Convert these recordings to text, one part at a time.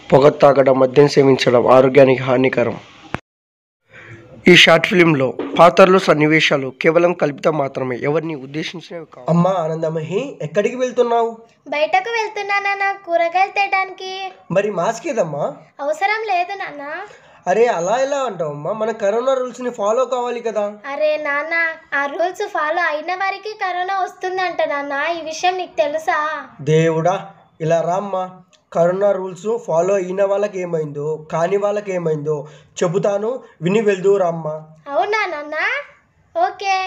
పొగ తాగడం మద్యం సేవించడం ఆరోగ్యానికి హానికరం ఈ షార్ట్ ఫిలింలో పాత్రలు సన్నివేశాలు కేవలం కల్పితం మాత్రమే ఎవరిని ఉద్దేశించినవి కావు అమ్మా ఆనందమహి ఎక్కడికి వెళ్తున్నావు బయటకు వెళ్తున్నానా నా కూరగాయలు తేయడానికి మరి మాస్క్ ఏదమ్మా అవసరం లేదు నాన్న అరే అలా ఎలా అంటావమ్మా మన కరోనా రూల్స్ ని ఫాలో కావాలి కదా అరే నాన్న ఆ రూల్స్ ఫాలో అయిన వారికి కరోనా వస్తుందంట నాన్న ఈ విషయం నీకు తెలుసా దేవుడా ఇలా రామ్మా కరోనా రూల్స్ ఫాలో అయిన వాళ్ళకి ఏమైందో కాని వాళ్ళకి ఏమైందో చెబుతాను విని వెళ్దూ రామ్మా అవునా నాన్న ఓకే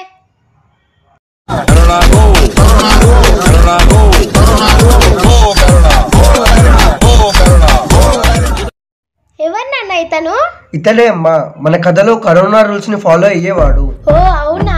ఎవరు నాన్న ఇతను ఇతడే అమ్మా మన కథలో కరోనా రూల్స్ ని ఫాలో అయ్యేవాడు ఓ అవునా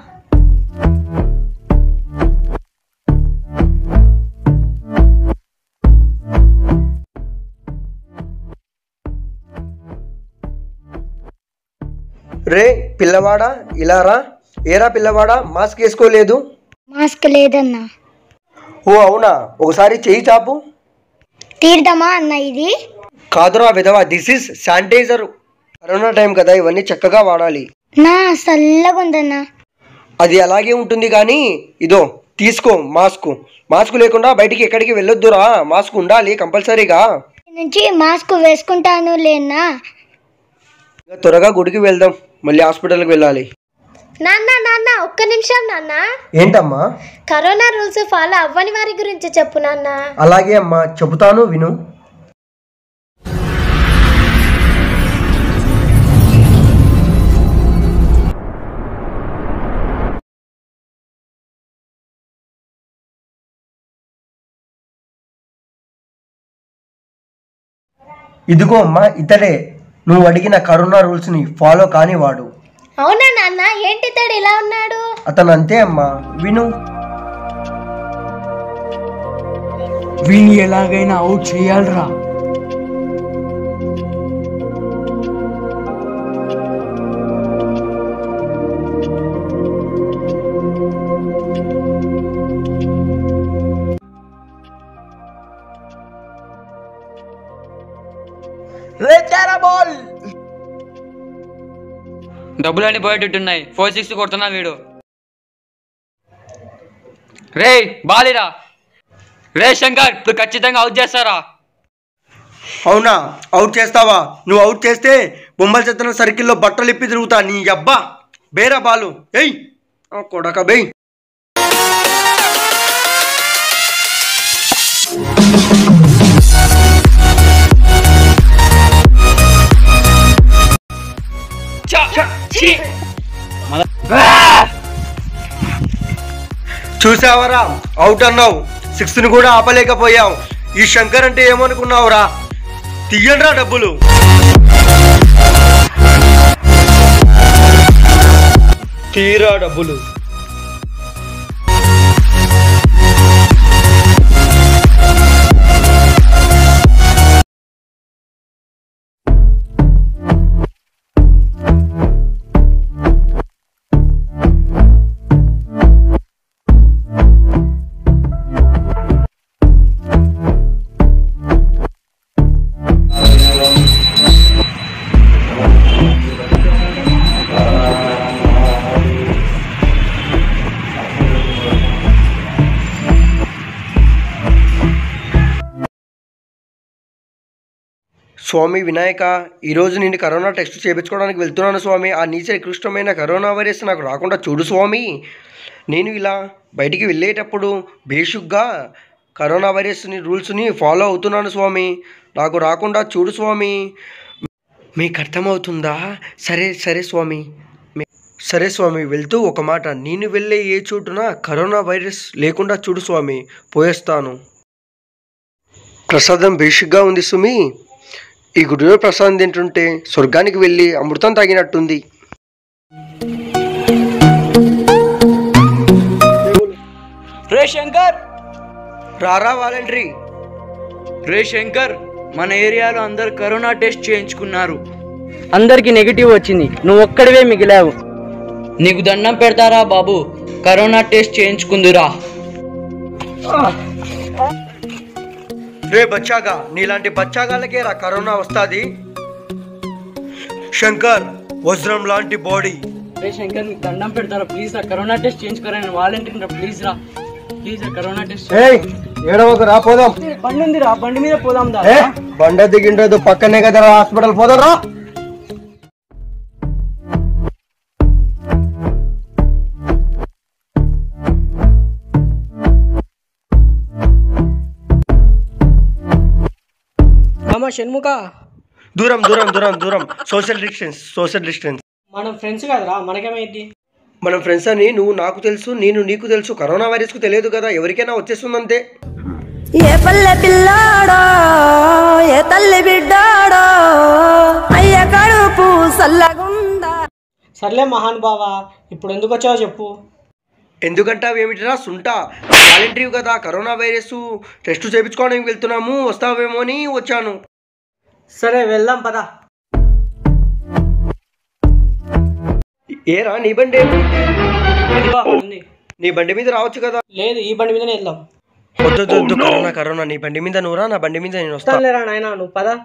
రే పిల్లవాడా ఇలా రా ఏరా పిల్లవాడా మాస్క్ వేసుకోలేదు మాస్క్ లేదన్నా ఓ అవునా ఒకసారి చెయ్యి చాపు తీర్థమా అన్న ఇది కాదురా విధవా this is sanitiser corona time కదా ఇవన్నీ చక్కగా వాడాలి నా చల్లగా ఉందన్నా అది అలాగే ఉంటుంది కానీ ఇదో తీసుకో మాస్క్ మాస్క్ లేకుండా బయటికి ఎక్కడికి వెళ్ళొద్దురా మాస్క్ ఉండాలి కంపల్సరీగా ఈ నుంచి మాస్క్ వేసుకుంటాను లేనా ఇంకా త్వరగా గుడికి వెళ్దాం మళ్ళీ హాస్పిటల్కి వెళ్ళాలి నాన్న నాన్న ఒక్క నిమిషం నాన్న ఏంటమ్మా కరోనా రూల్స్ ఫాలో అవ్వని వారి గురించి చెప్పు నాన్న అలాగే అమ్మా చెబుతాను విను ఇదిగో అమ్మా ఇతడే నువ్వు అడిగిన కరోనా రూల్స్ ని ఫాలో కానివాడు అవునా నాన్న ఏంటి ఇతడు ఇలా ఉన్నాడు అతను అంతే అమ్మా విను వీని ఎలాగైనా అవుట్ చేయాలరా డబ్బులన్నీ పోయేటట్టున్నాయి ఫోర్ సిక్స్ కొడుతున్నా వీడు రే బాలిరా రే శంకర్ ఇప్పుడు ఖచ్చితంగా అవుట్ చేస్తారా అవునా అవుట్ చేస్తావా నువ్వు అవుట్ చేస్తే బొమ్మల చెత్తన సర్కిల్లో బట్టలు ఇప్పి తిరుగుతా నీ అబ్బా బేరా బాలు ఎయ్ ఆ కొడక బేయ్ చూసావరా అవుట్ అన్నావు సిక్స్త్ ని కూడా ఆపలేకపోయావు ఈ శంకర్ అంటే ఏమనుకున్నావురా తీయండిరా డబ్బులు తీరా డబ్బులు స్వామి వినాయక ఈరోజు నేను కరోనా టెస్ట్ చేయించుకోవడానికి వెళ్తున్నాను స్వామి ఆ నీచ నికృష్టమైన కరోనా వైరస్ నాకు రాకుండా చూడు స్వామి నేను ఇలా బయటికి వెళ్ళేటప్పుడు బేషుగ్గా కరోనా వైరస్ని రూల్స్ని ఫాలో అవుతున్నాను స్వామి నాకు రాకుండా చూడు స్వామి మీకు అర్థమవుతుందా సరే సరే స్వామి మీ- సరే స్వామి వెళ్తూ ఒక మాట నేను వెళ్ళే ఏ చోటున కరోనా వైరస్ లేకుండా చూడు స్వామి పోయేస్తాను ప్రసాదం బేషుగ్గా ఉంది సుమి ఈ గుడిలో ప్రసాదం తింటుంటే స్వర్గానికి వెళ్ళి అమృతం తాగినట్టుంది రే శంకర్ రారా వాలంటరీ రే శంకర్ మన ఏరియాలో అందరు కరోనా టెస్ట్ చేయించుకున్నారు అందరికి నెగిటివ్ వచ్చింది నువ్వు ఒక్కడివే మిగిలావు నీకు దండం పెడతారా బాబు కరోనా టెస్ట్ చేయించుకుందురా రే బచ్చాగా నీలాంటి బచ్చాగాలకే రా కరోనా వస్తాది శంకర్ వజ్రం లాంటి బాడీ రే శంకర్ నీకు దండం పెడతారా ప్లీజ్ రా కరోనా టెస్ట్ చేయించుకోరా నేను వాలంటీర్ రా ప్లీజ్ రా ప్లీజ్ రా కరోనా టెస్ట్ ఏయ్ ఏడవకు రా పోదాం బండి ఉంది రా బండి మీద పోదాం దా ఏ బండ దిగిండదు పక్కనే కదా హాస్పిటల్ పోదాం రా మామ షణ్ముఖ దూరం దూరం దూరం దూరం సోషల్ డిస్టెన్స్ సోషల్ డిస్టెన్స్ మనం ఫ్రెండ్స్ కదరా మనకేమైంది మనం ఫ్రెండ్స్ అని నువ్వు నాకు తెలుసు నేను నీకు తెలుసు కరోనా వైరస్ కు తెలియదు కదా ఎవరికైనా వచ్చేస్తుందంతే ఏ పల్లె పిల్లాడో ఏ తల్లి బిడ్డాడో అయ్య కడుపు సల్లగుండా సర్లే మహాన్ బావా ఇప్పుడు ఎందుకు వచ్చావో చెప్పు ఎందుకంటావు ఏమిటిరా సుంట వాలంటరీ కదా కరోనా వైరస్ టెస్ట్ చేయించుకోవడానికి వెళ్తున్నాము వస్తావేమో అని వచ్చాను సరే వెళ్దాం పద ఏరా నీ బండి ఏమి? ఇదిగో ఉంది నీ బండి మీద రావచ్చు కదా లేదు ఈ బండి మీదనే వెళ్దాం వద్దు వద్దు, వద్దు కరోనా కరోనా నీ బండి మీద నువ్వురా నా బండి మీద నేను వస్తా వస్తానులేరా నాయన నువ్వు పద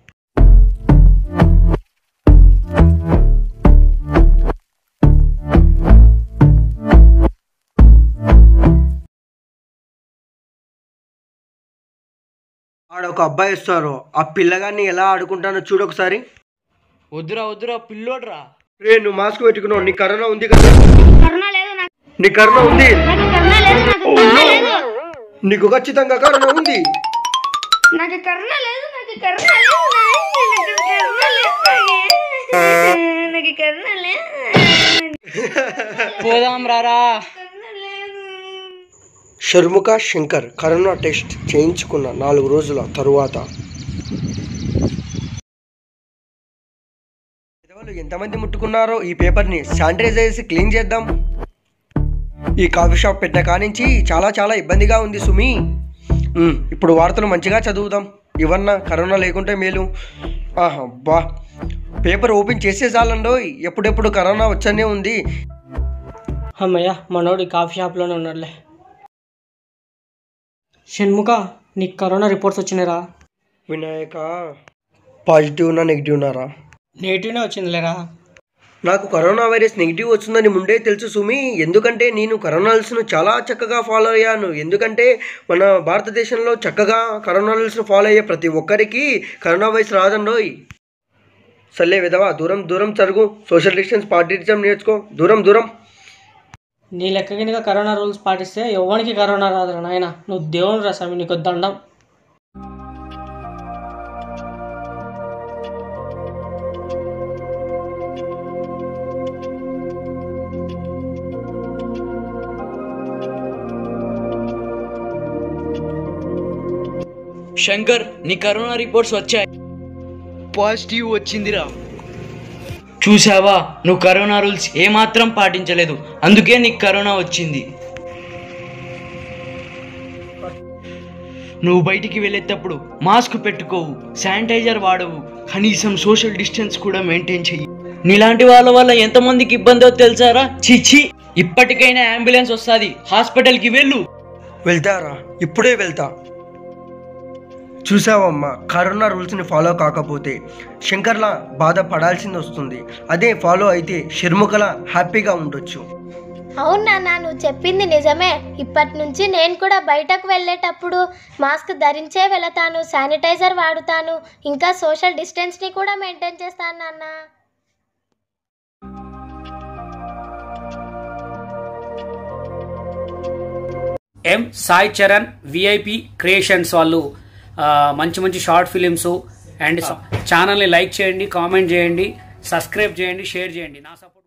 ఆడ ఒక అబ్బాయి వస్తారు ఆ పిల్లగాన్ని ఎలా ఆడుకుంటానో చూడు ఒకసారి వద్దురా వద్దురా పిల్లోడ్రా రే నువ్వు మాస్క్ పెట్టుకున్నావు నీ కరోనా ఉంది కదా నీ కరోనా ఉంది నీకు ఖచ్చితంగా కరోనా ఉంది నాకు కరోనా లేదు నాకు కరోనా లేదు నాకు కరోనా లేదు పోదాం రారా షర్ముఖ శంకర్ కరోనా టెస్ట్ చేయించుకున్న నాలుగు రోజుల తరువాత పెదవులు ఎంతమంది ముట్టుకున్నారో ఈ పేపర్ని శానిటైజ్ చేసి క్లీన్ చేద్దాం ఈ కాఫీ షాప్ పెట్టిన కానించి చాలా చాలా ఇబ్బందిగా ఉంది సుమి ఉమ్, ఇప్పుడు వార్తలు మంచిగా చదువుదాం ఇవన్నా కరోనా లేకుంటే మేలు ఆహా బా పేపర్ ఓపెన్ చేసే చాలండోయ్ ఎప్పుడెప్పుడు కరోనా వచ్చనే ఉంది అమ్మయ్య మనోడు ఈ కాఫీ షాప్లోనే ఉన్నాడులే షణ్ముఖ నీకు కరోనా రిపోర్ట్స్ వచ్చినాయిరా వినాయక పాజిటివ్ నా నెగిటివ్ ఉన్నారా నెగిటివ్నే వచ్చిందిలేరా నాకు కరోనా వైరస్ నెగిటివ్ వచ్చిందని ముందే తెలుసు సుమి ఎందుకంటే నేను కరోనా రూల్స్ను చాలా చక్కగా ఫాలో అయ్యాను ఎందుకంటే మన భారతదేశంలో చక్కగా కరోనా రూల్స్ను ఫాలో అయ్యే ప్రతి ఒక్కరికి కరోనా వైరస్ రాదండోయ్ సర్లే విధవా దూరం దూరం జరుగు సోషల్ డిస్టెన్స్ పాటించడం నేర్చుకో దూరం దూరం నీ లెక్క కింద కరోనా రూల్స్ పాటిస్తే ఎవరికి కరోనా రాదురా నాయన నువ్వు దేవుని రా స్వామి నీకు దండం శంకర్ నీ కరోనా రిపోర్ట్స్ వచ్చాయి పాజిటివ్ వచ్చిందిరా చూసావా నువ్వు కరోనా రూల్స్ ఏమాత్రం పాటించలేదు అందుకే నీకు కరోనా వచ్చింది నువ్వు బయటికి వెళ్ళేటప్పుడు మాస్క్ పెట్టుకోవు శానిటైజర్ వాడవు కనీసం సోషల్ డిస్టెన్స్ కూడా మెయింటైన్ చెయ్యి నీలాంటి వాళ్ళ వల్ల ఎంతమందికి ఇబ్బందో తెలుసారా చిచ్చి ఇప్పటికైనా అంబులెన్స్ వస్తుంది హాస్పిటల్కి వెళ్ళు వెళ్తారా ఇప్పుడే వెళ్తా చూసావమ్మా కరోనా రూల్స్ని ఫాలో కాకపోతే శంకర్లా బాధపడాల్సింది వస్తుంది అదే ఫాలో అయితే షర్ముఖలా హ్యాపీగా ఉండొచ్చు అవును నాన్న నువ్వు చెప్పింది నిజమే ఇప్పటి నుంచి నేను కూడా బయటకు వెళ్ళేటప్పుడు మాస్క్ ధరించే వెళతాను శానిటైజర్ వాడుతాను ఇంకా సోషల్ డిస్టెన్స్ని కూడా మెయింటైన్ చేస్తాను నాన్న M Sai Charan VIP creations వాళ్ళు ఆ, మంచి మంచి షార్ట్ ఫిలిమ్స్ అండ్ ఛానల్ని లైక్ చేయండి కామెంట్ చేయండి సబ్స్క్రైబ్ చేయండి షేర్ చేయండి నా సపోర్ట్